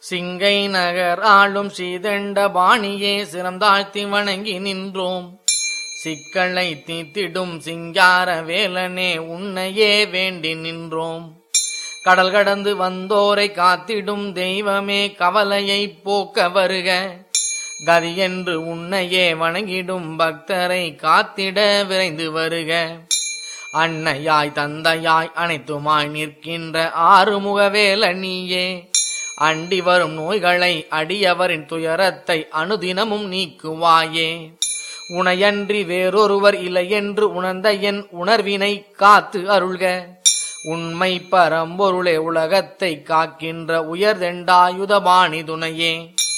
சிங்கை நகர் ஆளும் சீதண்ட பாணியே சிரம் தாழ்த்தி வணங்கி நின்றோம் சிக்கலை தீத்திடும் சிங்கார வேலனே உன்னையே வேண்டி நின்றோம் கடல் கடந்து வந்தோரை காத்திடும் தெய்வமே கவலையை போக்க வருக கதி என்று உன்னையே வணங்கிடும் பக்தரை காத்திட விரைந்து வருக அன்னையாய் தந்தையாய் அனைத்துமாய் நிற்கின்ற ஆறுமுகவேல நீயே அண்டி வரும் நோய்களை அடியவரின் துயரத்தை அனுதினமும் நீக்குவாயே உனையன்றி வேறொருவர் இல்லை என்று உணர்ந்த என் உணர்வினை காத்து அருள்க உண்மை பரம்பொருளே உலகத்தை காக்கின்ற உயர்தெண்டாயுதபாணி துணையே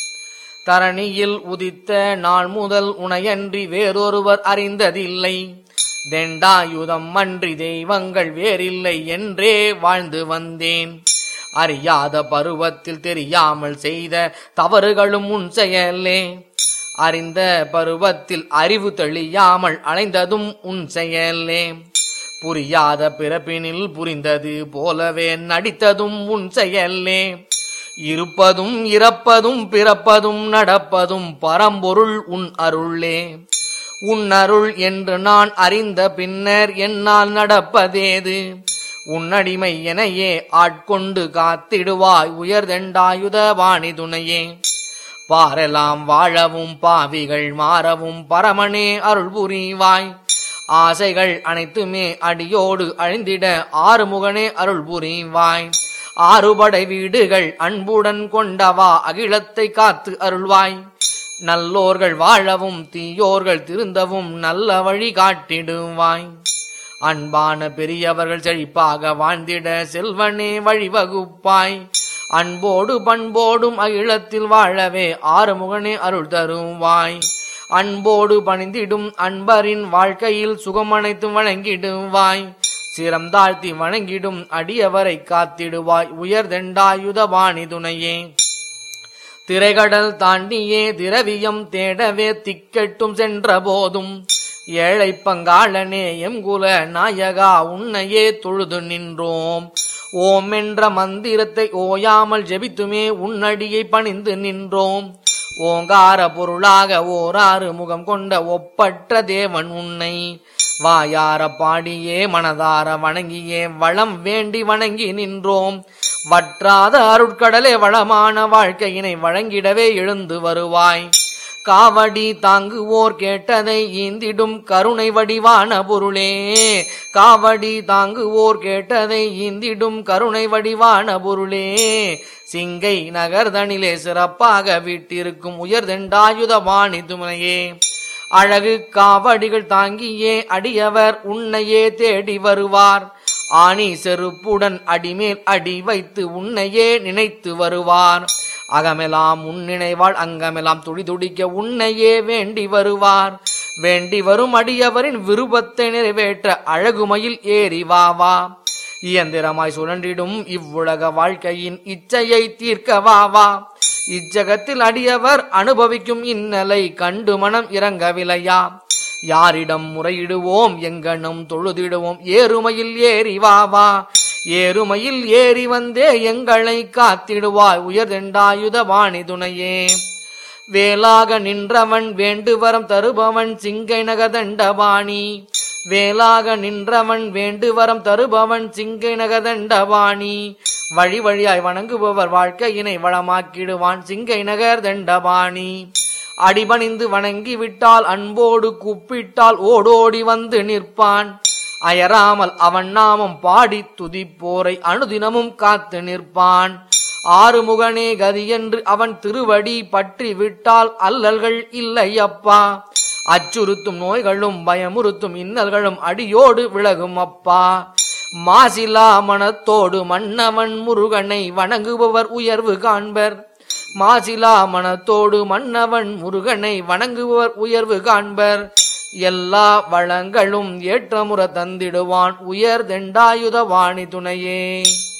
தரணியில் உதித்த நாள் முதல் உனையன்றி வேறொருவர் அறிந்ததில்லை தெண்டாயுதம் அன்றி தெய்வங்கள் வேறில்லை என்றே வாழ்ந்து வந்தேன் அறியாத பருவத்தில் தெரியாமல் செய்த தவறுகளும் உன் செயலே அறிந்த பருவத்தில் அறிவு தெளியாமல் அலைந்ததும் உன் செயலே புரியாத பிறப்பினில் புரிந்தது போலவே நடித்ததும் உன் செயலே இருப்பதும் இறப்பதும் பிறப்பதும் நடப்பதும் பரம்பொருள் உன் அருளே உன் அருள் என்று நான் அறிந்த பின்னர் என்னால் நடப்பதேது உன்னடிமை எனையே ஆட்கொண்டு காத்திடுவாய் உயர்தெண்டாயுத வாணி துணையே பாரெல்லாம் வாழவும் பாவிகள் மாறவும் பரமனே அருள் புரிவாய் ஆசைகள் அனைத்துமே அடியோடு அழிந்திட ஆறுமுகனே அருள் புரிவாய் ஆறுபடை வீடுகள் அன்புடன் கொண்டவா அகிலத்தை காத்து அருள்வாய் நல்லோர்கள் வாழவும் தீயோர்கள் திருந்தவும் நல்ல வழி காட்டிடுவாய் அன்பான பெரியவர்கள் செழிப்பாக வாழ்ந்திட செல்வனே வழிவகுப்பாய் அன்போடு பண்போடும் அகிலத்தில் வாழவே ஆறுமுகனே அருள் தருவாய் அன்போடு பணிந்திடும் அன்பரின் வாழ்க்கையில் சுகமனைத்தும் வழங்கிடுவாய் சிரம் தாழ்த்தி வணங்கிடும் அடியவரை காத்திடுவாய் உயர்தெண்டாயுத வாணி துணையே திரைகடல் தாண்டியே திரவியம் தேடவே திக்கெட்டும் சென்ற போதும் ஏழை பங்காளனே எம்குல நாயகா உன்னையே தொழுது நின்றோம் ஓம் என்ற மந்திரத்தை ஓயாமல் ஜெபித்துமே உன்னடியை பணிந்து நின்றோம் ஓங்கார பொருளாக ஓராறு முகம் கொண்ட ஒப்பற்ற தேவன் உன்னை வாயார பாடியே மனதார வணங்கியே வளம் வேண்டி வணங்கி நின்றோம் வற்றாத அருட்கடலே வளமான வாழ்க்கையினை வழங்கிடவே எழுந்து வருவாய் காவடி தாங்குவோர் கேட்டதை ஈந்திடும் கருணை வடிவான பொருளே காவடி தாங்குவோர் கேட்டதை ஈந்திடும் கருணை வடிவான பொருளே சிங்கை நகர்தனிலே சிறப்பாக வீட்டிருக்கும் உயர்தெண்டாயுத வாணி துணையே அழகு காவடிகள் தாங்கியே அடியவர் உன்னையே தேடி வருவார் ஆணி செருப்புடன் அடிமேல் அடி வைத்து உன்னையே நினைத்து வருவார் அகமெல்லாம் உன் நினைவாள் அங்கமெல்லாம் துடி துடிக்க உன்னையே வேண்டி வருவார் வேண்டி வரும் அடியவரின் விருப்பத்தை நிறைவேற்ற அழகுமையில் ஏறி வா வா இயந்திரமாய் சுழன்றிடும் இவ்வுலக வாழ்க்கையின் இச்சையை தீர்க்க வா வா இச்சகத்தில் அடியவர் அனுபவிக்கும் இன்னலை கண்டு மனம் இறங்கவில்லையா யாரிடம் முறையிடுவோம் எங்கனும் தொழுதிடுவோம் ஏறுமையில் ஏறி வா வா ஏறுமையில் ஏறி வந்தே எங்களை காத்திடுவாய் உயர்தெண்டாயுத வாணி துணையே வேலாக நின்றவன் வேண்டுவரம் தருபவன் சிங்கை நகதண்டபாணி வேலாக நின்றவன் வேண்டுவரம் தருபவன் சிங்கை நகதண்டபாணி வழி வழியாய் வணங்குபவர் வாழ்க்கையினை வளமாக்கிடுவான் சிங்கை நகர் தண்டபாணி அடிபணிந்து வணங்கி விட்டால் அன்போடு கூப்பிட்டால் ஓடோடி வந்து நிற்பான் அயராமல் அவன் நாமம் பாடி துதிப்போரை அனுதினமும் காத்து நிற்பான் ஆறுமுகனே கதி என்று அவன் திருவடி பற்றி விட்டால் அல்லல்கள் இல்லை அப்பா அச்சுறுத்தும் நோய்களும் பயமுறுத்தும் இன்னல்களும் அடியோடு விலகும் அப்பா மாசிலா மனத்தோடு மன்னவன் முருகனை வணங்குபவர் உயர்வு காண்பர் மாசிலா மனத்தோடு மன்னவன் முருகனை வணங்குபவர் உயர்வு காண்பர் எல்லா வளங்களும் ஏற்றமுற தந்திடுவான் உயர் தெண்டாயுத வாணி துணையே